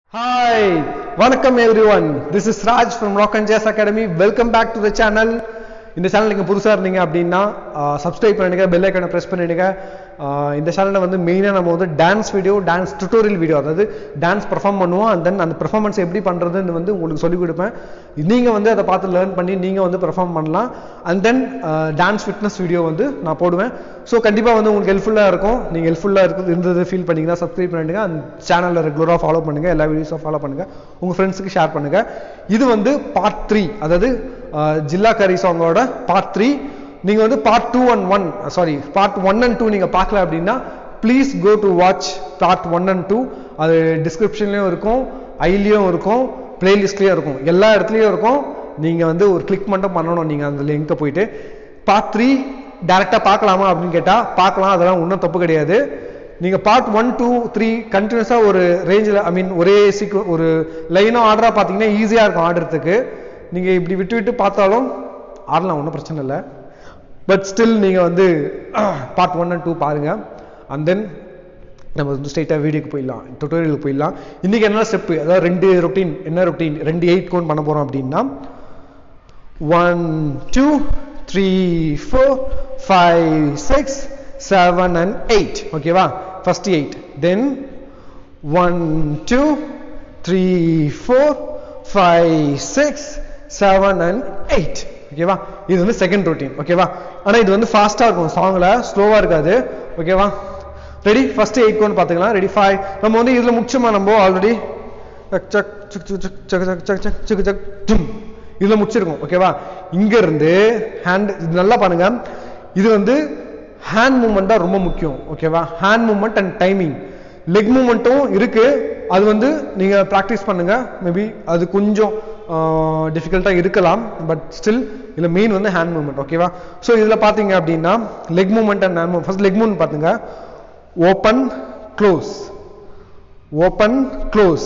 hi வணக்கம் everyone this is Raj from Rock and Jazz Academy welcome back to the channel இந்த channel நீங்கள் புதுசாக இருந்தீங்க அப்படின்னா சப்ஸ்கிரைப் பண்ணிடுங்க பெல் ஐக்கனை ப்ரெஸ் பண்ணிடுங்க ஆஹ் இந்த சேனலில் வந்து மெயினாக நம்ம வந்து dance video dance tutorial video அதாவது டான்ஸ் பெர்ஃபார்ம் பண்ணுவோம் அண்ட் தென் அந்த பெர்ஃபார்மன்ஸ் எப்படி பண்ணுறதுன்னு வந்து உங்களுக்கு சொல்லிக் கொடுப்பேன் நீங்கள் வந்து அதை பார்த்து லேர்ன் பண்ணி நீங்கள் வந்து பெர்ஃபார்ம் பண்ணலாம் and then dance fitness video வந்து நான் போடுவேன் ஸோ கண்டிப்பாக வந்து உங்களுக்கு ஹெல்ப்ஃபுல்லாக இருக்கும் நீங்கள் ஹெல்ப்ஃபுல்லாக இருக்குது இருந்தது ஃபீல் பண்ணிங்கன்னா சப்ஸ்கிரைப் பண்ணிடுங்க அந்த சேனலில் ரெகுலராக ஃபாலோ பண்ணுங்கள் எல்லா வீடியோஸும் ஃபாலோ பண்ணுங்கள் உங்கள் ஃப்ரெண்ட்ஸுக்கு ஷேர் பண்ணுங்கள் இது வந்து பார்ட் த்ரீ அதாவது அஹ், ஜில்லா கரி சாங்கோட பார்ட் த்ரீ நீங்கள் வந்து part two and one sorry part one and two நீங்கள் பார்க்கல அப்படின்னா please go to watch part one and two அது டிஸ்கிரிப்ஷன்லேயும் இருக்கும் ஐலியும் இருக்கும் பிளேலிஸ்ட்லேயும் இருக்கும் எல்லா இடத்துலையும் இருக்கும் நீங்கள் வந்து ஒரு கிளிக் மட்டும் பண்ணணும் நீங்கள் அந்த லிங்கை போயிட்டு பார்ட் த்ரீ டேரெக்டாக பார்க்கலாமா அப்படின்னு கேட்டால் பார்க்கலாம் அதெல்லாம் ஒன்றும் தப்பு கிடையாது நீங்கள் பார்ட் ஒன் டூ த்ரீ கண்டினியூஸாக ஒரு ரேஞ்சில் ஐ மீன் ஒரே சீக்கு ஒரு லைனாக ஆர்டராக பார்த்தீங்கன்னா ஈஸியாக இருக்கும் ஆடுறதுக்கு நீங்கள் இப்படி விட்டு விட்டு பார்த்தாலும் ஆடலாம் ஒன்றும் பிரச்சனை இல்லை பட் ஸ்டில் நீங்கள் வந்து பார்ட் ஒன் அண்ட் டூ பாருங்கள் அண்ட் தென் நம்ம வந்து ஸ்ட்ரைட்டாக வீடியோக்கு போயிடலாம் டுட்டோரியலுக்கு போயிடலாம் இன்றைக்கி என்ன ஸ்டெப்பு அதாவது ரெண்டு ரொட்டீன் என்ன ரொட்டீன் ரெண்டு எயிட் கவுண்ட் பண்ண போகிறோம் அப்படின்னா one two three four five six seven and eight ஓகேவா first eight then one two three four five six seven and eight ஓகேவா இது வந்து செகண்ட் ரொட்டீன் ஓகேவா ஆனால் இது வந்து ஃபாஸ்ட்டாக இருக்கும் சாங்கில் ஸ்லோவாக இருக்காது ஓகேவா ரெடி ஃபர்ஸ்ட் எயிட் கொண்டு பார்த்துக்கலாம் ரெடி ஃபைவ் நம்ம வந்து இதில் முக்கியமாக நம்ம ஆல்ரெடி சக் சக் சுக் சுக் சக் சக் சக் சக் சக் சுக் சக் டும் இதில் முடிச்சிருக்கோம் ஓகேவா இங்கேருந்து ஹேண்ட் இது நல்லா பாருங்க இது வந்து ஹேண்ட் மூமெண்ட் தான் ரொம்ப முக்கியம் ஓகேவா hand movement and timing leg மூமெண்ட்டும் இருக்கு அது வந்து நீங்கள் ப்ராக்டிஸ் பண்ணுங்க மேபி அது கொஞ்சம் டிஃபிகல்ட்டாக இருக்கலாம் பட் ஸ்டில் இதில் மெயின் வந்து ஹேண்ட் மூமெண்ட் ஓகேவா ஸோ இதில் பார்த்தீங்க அப்படின்னா leg movement and hand movement first leg movement பார்த்துங்க open close open close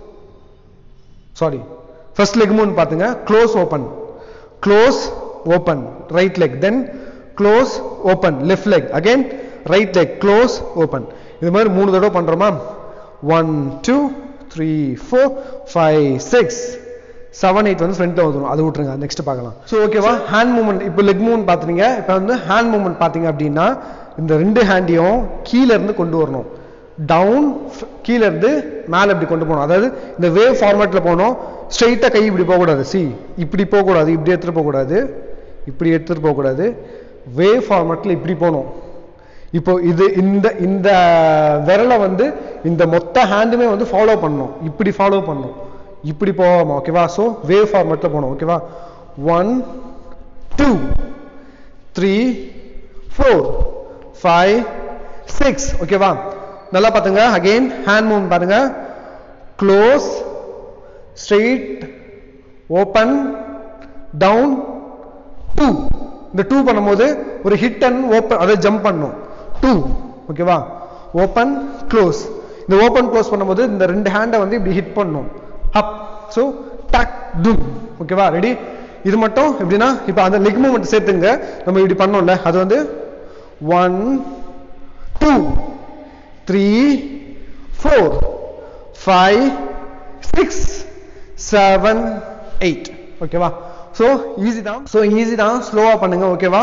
sorry first leg மூணு பார்த்துங்க close open close open right leg then close open left leg again right leg close open இது மாதிரி மூணு தடவை பண்ணுறோமா one two three four five six seven eight வந்து ஃப்ரண்ட்டில் வந்துடும் அது விட்ருங்க நெக்ஸ்ட் பார்க்கலாம் ஸோ ஓகேவா ஹேண்ட் மூமெண்ட் இப்போ லெக் மூவ்மெண்ட் பார்த்தீங்க இப்போ வந்து ஹேண்ட் மூமெண்ட் பார்த்தீங்க அப்படின்னா இந்த ரெண்டு ஹேண்டையும் கீழே இருந்து கொண்டு வரணும் டவுன் கீழே இருந்து மேலே இப்படி கொண்டு போகணும் அதாவது இந்த வேவ் ஃபார்மேட்டில் போகணும் ஸ்ட்ரைட்டாக கை இப்படி போகக்கூடாது சி இப்படி போகக்கூடாது இப்படி எடுத்துகிட்டு போகக்கூடாது இப்படி எடுத்துகிட்டு போகக்கூடாது வேவ் ஃபார்மேட்டில் இப்படி போகணும் இப்போ இது இந்த இந்த விரலை வந்து இந்த மொத்த ஹேண்டுமே வந்து ஃபாலோ பண்ணணும் இப்படி ஃபாலோ பண்ணணும் இப்படி போகாம ஓகேவா ஸோ வேவ் ஃபார்மேட்டில் போகணும் ஓகேவா one two three four five six ஓகேவா நல்லா பார்த்துங்க அகெயின் ஹேண்ட் மூவ் பாருங்க close straight open down two இந்த டூ பண்ணும்போது ஒரு ஹிட் அண்ட் ஓப்பன் அதை ஜம்ப் பண்ணும் டூ ஓகேவா ஓப்பன் க்ளோஸ் இந்த ஓப்பன் க்ளோஸ் பண்ணும்போது இந்த ரெண்டு ஹேண்டை வந்து இப்படி ஹிட் பண்ணும் அப் ஸோ டக் டும் ஓகேவா ரெடி இது மட்டும் எப்படின்னா இப்போ அந்த லெக் மூமெண்ட் சேர்த்துங்க நம்ம இப்படி பண்ணோம்ல அது வந்து one two three four five six seven eight ஓகேவா ஸோ ஈஸி தான் ஸோ ஈஸி தான் ஸ்லோவாக பண்ணுங்க ஓகேவா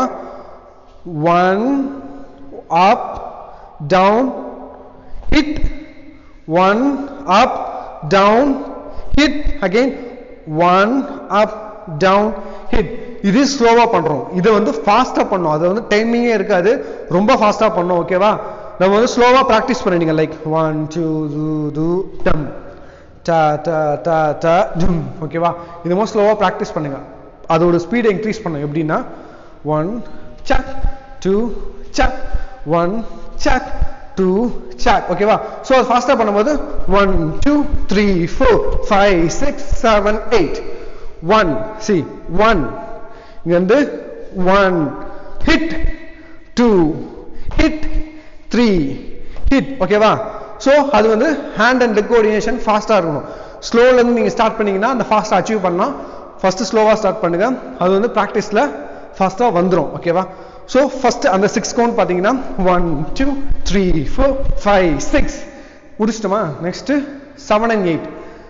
one up down hit one up down hit again one up down hit இது ஸ்லோவாக பண்ணுறோம் இதை வந்து ஃபாஸ்ட்டாக பண்ணோம் அது வந்து டைமிங்கே இருக்காது ரொம்ப ஃபாஸ்ட்டாக பண்ணோம் ஓகேவா நம்ம வந்து ஸ்லோவாக ப்ராக்டிஸ் பண்ணிடுங்க like one two two two டம் டா டா டா டா டும் ஓகேவா இது மாதிரி ஸ்லோவாக ப்ராக்டிஸ் பண்ணுங்க அதோட ஸ்பீடை இன்க்ரீஸ் பண்ணும் எப்படின்னா ஒன் சக் டூ சக் ஒன் சக் டூ சாக் ஓகேவா ஸோ அது ஃபாஸ்ட்டாக பண்ணும்போது one two three four five six seven eight one சி ஒன் இங்க வந்து one hit two hit three hit ஓகேவா ஸோ அது வந்து ஹேண்ட் அண்ட் லெக் கோஆர்டினேஷன் ஃபாஸ்ட்டாக இருக்கணும் ஸ்லோலேருந்து நீங்கள் ஸ்டார்ட் பண்ணீங்கன்னா அந்த ஃபாஸ்ட்டாக அச்சீவ் பண்ணலாம் ஃபஸ்ட்டு ஸ்லோவாக ஸ்டார்ட் பண்ணுங்க அது வந்து ப்ராக்டிஸில் ஃபாஸ்ட்டாக வந்துடும் ஓகேவா ஸோ ஃபர்ஸ்ட் அந்த சிக்ஸ் கவுண்ட் பார்த்தீங்கன்னா one two three four five six முடிச்சிட்டோமா next seven and eight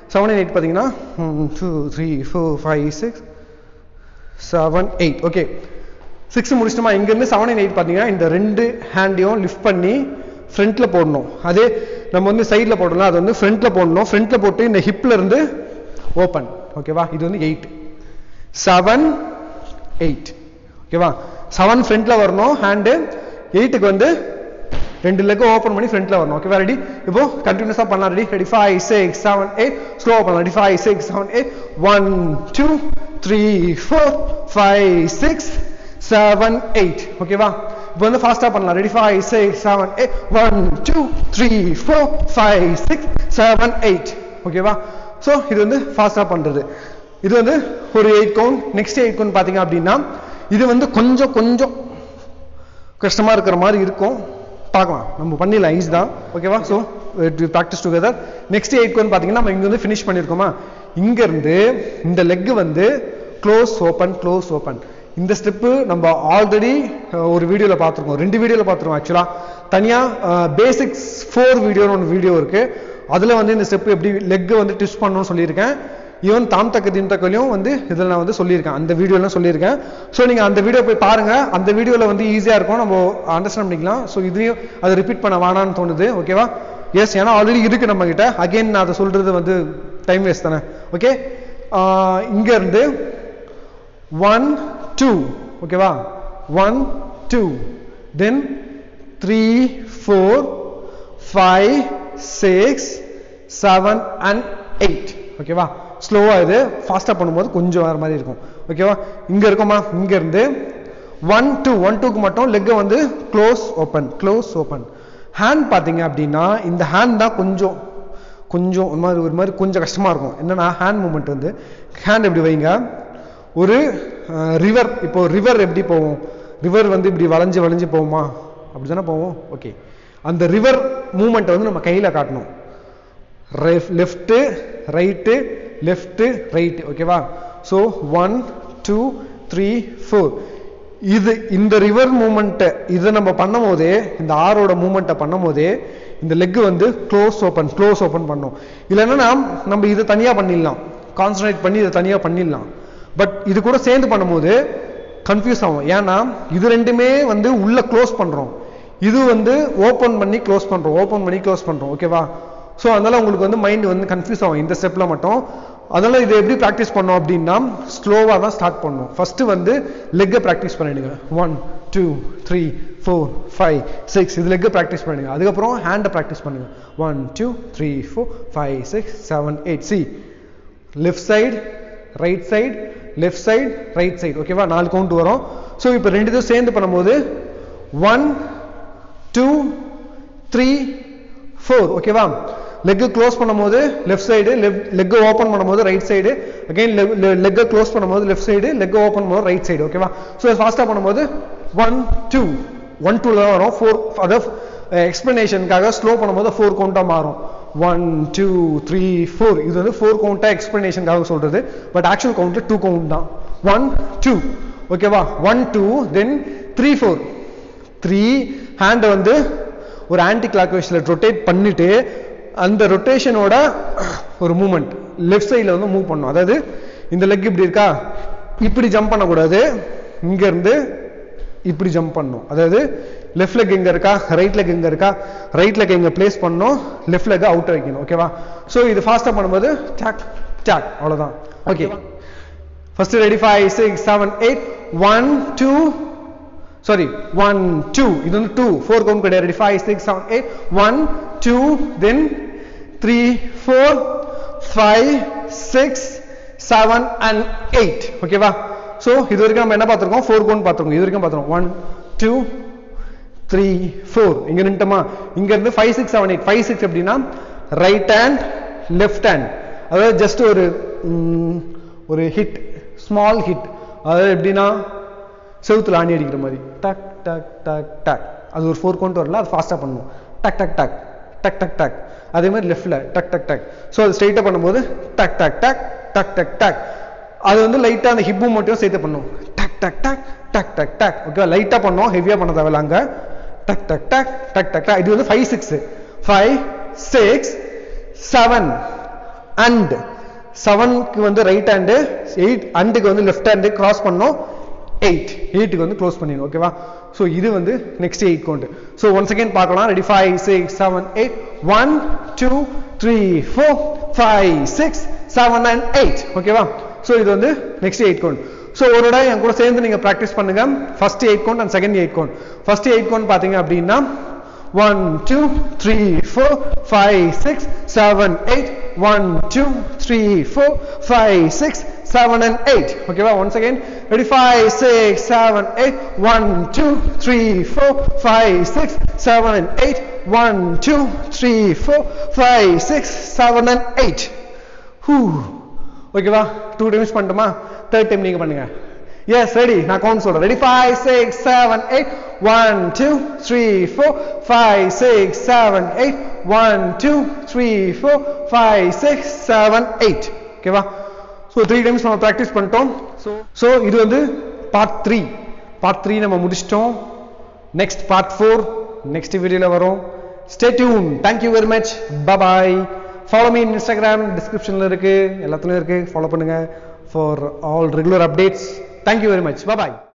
seven and eight பார்த்தீங்கன்னா two three four five six seven eight okay six முடிச்சிட்டோமா இங்கேருந்து செவன் அண்ட் எயிட் பார்த்தீங்கன்னா இந்த ரெண்டு ஹேண்டையும் லிஃப்ட் பண்ணி ஃப்ரண்ட்டில் போடணும் அதே நம்ம வந்து சைடில் போடணும் அது வந்து ஃப்ரண்ட்டில் போடணும் ஃப்ரண்ட்டில் போட்டு இந்த ஹிப்பில் இருந்து ஓப்பன் ஓகேவா இது வந்து எயிட் செவன் எயிட் ஓகேவா செவன் ஃப்ரண்ட்டில் வரணும் ஹேண்டு எயிட்டுக்கு வந்து ரெண்டு லெக் ஓப்பன் பண்ணி ஃப்ரண்ட்ல வரணும் ஓகேவா ரெடி இப்போ கண்டினியூஸா பண்ணலாம் ready ready five six seven eight slow பண்ணலாம் ready five six seven eight one two three four five six seven eight ஓகேவா இப்போ வந்து ஃபாஸ்டா பண்ணலாம் ready five six seven eight one two three four five six seven eight ஓகேவா so இது வந்து ஃபாஸ்டா பண்றது இது வந்து ஒரு eight count next eight count பாத்தீங்க அப்படின்னா இது வந்து கொஞ்சம் கொஞ்சம் கஷ்டமா இருக்கிற மாதிரி இருக்கும் பார்க்கலாம் நம்ம பண்ணிடலாம் ஈஸ் தான் ஓகேவா so practice together next eight வந்து பார்த்தீங்கன்னா நம்ம இங்க வந்து ஃபினிஷ் பண்ணியிருக்கோமா இங்க இருந்து இந்த லெக் வந்து க்ளோஸ் ஓப்பன் க்ளோஸ் ஓப்பன் இந்த ஸ்டெப்பு நம்ம ஆல்ரெடி ஒரு வீடியோவில் பார்த்துருக்கோம் ரெண்டு வீடியோவில் பார்த்துருக்கோம் ஆக்சுவலாக தனியாக பேசிக்ஸ் ஃபோர் வீடியோன்னு ஒன்று வீடியோ இருக்கு அதில் வந்து இந்த ஸ்டெப் எப்படி லெக் வந்து ட்விஸ்ட் பண்ணணும்னு சொல்லியிருக்கேன் ஈவன் தாம் தக்க தீம் தக்கலையும் வந்து இதில் நான் வந்து சொல்லியிருக்கேன் அந்த வீடியோலாம் சொல்லியிருக்கேன் ஸோ நீங்கள் அந்த வீடியோ போய் பாருங்க அந்த வீடியோவில் வந்து ஈஸியாக இருக்கும் நம்ம அண்டர்ஸ்டாண்ட் பண்ணிக்கலாம் ஸோ இதுலையும் அதை ரிப்பீட் பண்ண வேணாம்னு தோணுது ஓகேவா எஸ் ஏன்னா ஆல்ரெடி இருக்கு நம்ம கிட்ட அகைன் நான் அதை சொல்றது வந்து டைம் வேஸ்ட் தானே ஓகே இங்க இருந்து ஒன் டூ ஓகேவா one two then three four five six seven and eight ஓகேவா ஸ்லோவா இது ஃபாஸ்டா பண்ணும்போது கொஞ்சம் வேற மாதிரி இருக்கும் ஓகேவா இங்க இருக்குமா இங்க இருந்து ஒன் டூ ஒன் டூக்கு மட்டும் லெக்கை வந்து close open close open hand பார்த்தீங்க அப்படின்னா இந்த ஹேண்ட் தான் கொஞ்சம் கொஞ்சம் ஒரு மாதிரி ஒரு மாதிரி கொஞ்சம் கஷ்டமா இருக்கும் என்னன்னா ஹேண்ட் மூமெண்ட் வந்து ஹேண்ட் எப்படி வைங்க ஒரு ரிவர் இப்போ ரிவர் எப்படி போவோம் ரிவர் வந்து இப்படி வளைஞ்சு வளைஞ்சு போகுமா அப்படி தானே போவோம் ஓகே அந்த ரிவர் மூமெண்ட்டை வந்து நம்ம கையில் காட்டணும் லெஃப்ட்டு ரைட்டு லெஃப்ட்டு ரைட்டு ஓகேவா so one two three four இது இந்த ரிவர் மூமெண்ட்டை இதை நம்ம பண்ணும் போதே இந்த ஆரோட மூமெண்ட்டை பண்ணும் போதே இந்த லெக் வந்து க்ளோஸ் ஓப்பன் க்ளோஸ் ஓப்பன் பண்ணும் இல்லைன்னா நம்ம இதை தனியாக பண்ணிடலாம் கான்சன்ட்ரேட் பண்ணி இதை தனியாக பண்ணிடலாம் பட் இது கூட சேர்ந்து பண்ணும்போது கன்ஃபியூஸ் ஆகும் ஏன்னா இது ரெண்டுமே வந்து உள்ள க்ளோஸ் பண்றோம் இது வந்து ஓப்பன் பண்ணி க்ளோஸ் பண்றோம் ஓப்பன் பண்ணி க்ளோஸ் பண்றோம் ஓகேவா ஸோ அதனால உங்களுக்கு வந்து மைண்ட் வந்து கன்ஃபியூஸ் ஆகும் இந்த ஸ்டெப்ல மட்டும் அதனால இதை எப்படி ப்ராக்டிஸ் பண்ணோம் அப்படின்னா ஸ்லோவாக தான் ஸ்டார்ட் பண்ணணும் ஃபர்ஸ்ட் வந்து லெக்கை ப்ராக்டிஸ் பண்ணிடுங்க one two three four five six இது லெக்கை ப்ராக்டிஸ் பண்ணிடுங்க அதுக்கப்புறம் ஹேண்டை ப்ராக்டிஸ் பண்ணுங்க one two three four five six seven eight சி left side right side left side right side ஓகேவா நாலு கவுண்ட் வரும் ஸோ இப்போ ரெண்டு இதுவும் சேர்ந்து பண்ணும்போது ஒன் டூ த்ரீ ஃபோர் ஓகேவா லெக் க்ளோஸ் பண்ணும்போது லெஃப்ட் சைடு லெக் ஓப்பன் பண்ணும்போது right side again leg close பண்ணும்போது லெஃப்ட் சைடு லெக் ஓப்பன் பண்ணும்போது ரைட் சைடு ஓகேவா ஸோ ஃபாஸ்ட்டாக பண்ணும்போது ஒன் டூ ஒன் டூல தான் வரும் ஃபோர் அதாவது எக்ஸ்பிளனேஷனுக்காக ஸ்லோ பண்ணும்போது ஃபோர் கவுண்டாக மாறும் ஒன் டூ த்ரீ ஃபோர் இது வந்து ஃபோர் கவுண்டாக எக்ஸ்பிளனேஷனுக்காக சொல்றது பட் ஆக்சுவல் கவுண்ட்ல டூ கவுண்ட் தான் ஒன் டூ ஓகேவா one two then three four three ஹேண்டை வந்து ஒரு ஆன்டி கிளாக் வைஸில் ரொட்டேட் பண்ணிட்டு அந்த ரொட்டேஷனோட ஒரு மூமெண்ட் லெஃப்ட் சைடில் வந்து மூவ் பண்ணும் அதாவது இந்த லெக் இப்படி இருக்கா இப்படி ஜம்ப் பண்ணக்கூடாது இங்க இருந்து இப்படி ஜம்ப் பண்ணும் அதாவது லெஃப்ட் லெக் எங்க இருக்கா ரைட் லெக் எங்க இருக்கா ரைட் லெக் எங்க பிளேஸ் பண்ணணும் லெஃப்ட் லெக் அவுட் வைக்கணும் ஓகேவா ஸோ இது ஃபாஸ்டா பண்ணும்போது டேக் டேக் அவ்வளவுதான் okay first ready five six seven eight one two sorry one two இது வந்து டூ ஃபோர் கவுண்ட் கிடையாது ready five six seven eight one two then three four five six seven and eight ஓகேவா ஸோ இது வரைக்கும் நம்ம என்ன பார்த்துருக்கோம் four count பார்த்துருக்கோம் இது வரைக்கும் பார்த்துருக்கோம் ஒன் டூ த்ரீ ஃபோர் இங்க நின்ட்டோமா இங்க இருந்து five six seven eight five six எப்படின்னா ரைட் ஹேண்ட் லெஃப்ட் ஹேண்ட் அதாவது ஜஸ்ட் ஒரு ம், ஒரு ஹிட் ஸ்மால் ஹிட் அதாவது எப்படின்னா செவுத்துல ஆணி அடிக்கிற மாதிரி டக் டக் டக் டக் அது ஒரு ஃபோர் கவுண்ட் வரல அது ஃபாஸ்ட்டாக பண்ணணும் டக் டக் டக் டக் டக் டக் அதே மாதிரி லெஃப்ட்ல டக் டக் டக் ஸோ அது ஸ்ட்ரைட்டாக பண்ணும்போது டக் டக் டக் டக் டக் டக் அது வந்து லைட்டாக அந்த ஹிப் மட்டும் சேர்த்து பண்ணும் டக் டக் டக் டக் டக் டக் ஓகே லைட்டாக பண்ணோம் ஹெவியாக பண்ண தேவையில்ல அங்கே டக் டக் டக் டக் டக் டக் இது வந்து five six five six seven and செவனுக்கு வந்து ரைட் ஹேண்டு எயிட் அண்டுக்கு வந்து லெஃப்ட் ஹேண்டு கிராஸ் பண்ணோம் எயிட் எயிட்டுக்கு வந்து க்ளோஸ் பண்ணிடணும் ஓகேவா ஸோ இது வந்து next eight count so one second பார்க்கலாம் ready five six seven eight one two three four five six seven and eight ஓகேவா ஸோ இது வந்து நெக்ஸ்ட் எயிட் கவுண்ட் ஸோ ஒரு இடம் என் கூட சேர்ந்து நீங்கள் ப்ராக்டிஸ் பண்ணுங்க first eight count and second eight count first eight count பார்த்தீங்க அப்படின்னா one two three four five six seven eight one two three four five six seven and eight ஓகேவா one second ready five six seven eight one two three four five six seven and eight one two three four five six seven and eight ஹூ ஓகேவா two times பண்ணட்டுமா third time நீங்க பண்ணுங்க yes ready நான் count சொல்றேன் ready five six seven eight one two three four five six seven eight one two three four five six seven eight ஓகேவா so three times நம்ம practice பண்ணிட்டோம் so so இது வந்து part three part three நம்ம முடிச்சிட்டோம் next part four next வீடியோவில் வரும் stay tune thank you very much bye bye follow me Instagram டிஸ்கிரிப்ஷனில் இருக்கு எல்லாத்துலையும் இருக்கு ஃபாலோ பண்ணுங்க for all regular updates thank you very much bye bye